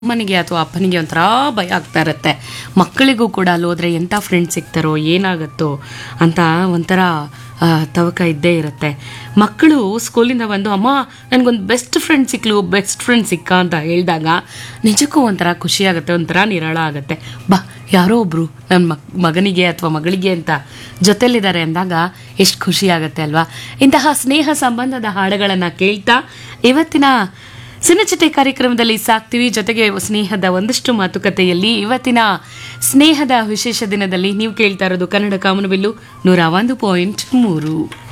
ಅಮ್ಮನಿಗೆ ಅಥವಾ ಅಪ್ಪನಿಗೆ ಒಂಥರ ಭಯ ಆಗ್ತಾ ಇರುತ್ತೆ ಮಕ್ಕಳಿಗೂ ಕೂಡ ಅಲ್ಲಿ ಹೋದ್ರೆ ಎಂಥ ಫ್ರೆಂಡ್ಸ್ ಸಿಗ್ತಾರೋ ಏನಾಗುತ್ತೋ ಅಂತ ಒಂಥರ ಆ, ತವಕ ಇದ್ದೇ ಇರುತ್ತೆ ಮಕ್ಕಳು ಸ್ಕೂಲಿಂದ ಬಂದು ಅಮ್ಮ ನನಗೊಂದು ಬೆಸ್ಟ್ ಫ್ರೆಂಡ್ ಸಿಕ್ಲು ಬೆಸ್ಟ್ ಫ್ರೆಂಡ್ ಸಿಕ್ಕ ಅಂತ ಹೇಳಿದಾಗ ನಿಜಕ್ಕೂ ಒಂಥರ ಖುಷಿ ಆಗುತ್ತೆ ಒಂಥರ ನಿರಾಳ ಆಗುತ್ತೆ ಬಾ ಯಾರೋ ಒಬ್ರು ನನ್ನ ಮಕ್ ಮಗನಿಗೆ ಅಥವಾ ಮಗಳಿಗೆ ಅಂತ ಜೊತೆಲಿದ್ದಾರೆ ಅಂದಾಗ ಎಷ್ಟು ಖುಷಿ ಆಗುತ್ತೆ ಅಲ್ವಾ ಇಂತಹ ಸ್ನೇಹ ಸಂಬಂಧದ ಹಾಡುಗಳನ್ನು ಕೇಳ್ತಾ ಇವತ್ತಿನ ಸಿನಚಿಟೆ ಕಾರ್ಯಕ್ರಮದಲ್ಲಿ ಸಾಕ್ತಿವಿ ಜೊತೆಗೆ ಸ್ನೇಹದ ಒಂದಷ್ಟು ಮಾತುಕತೆಯಲ್ಲಿ ಇವತ್ತಿನ ಸ್ನೇಹದ ವಿಶೇಷ ದಿನದಲ್ಲಿ ನೀವು ಕೇಳ್ತಾ ಇರೋದು ಕನ್ನಡ ಕಾಮನಬಿಲ್ಲು ನೂರ ಒಂದು ಪಾಯಿಂಟ್ ಮೂರು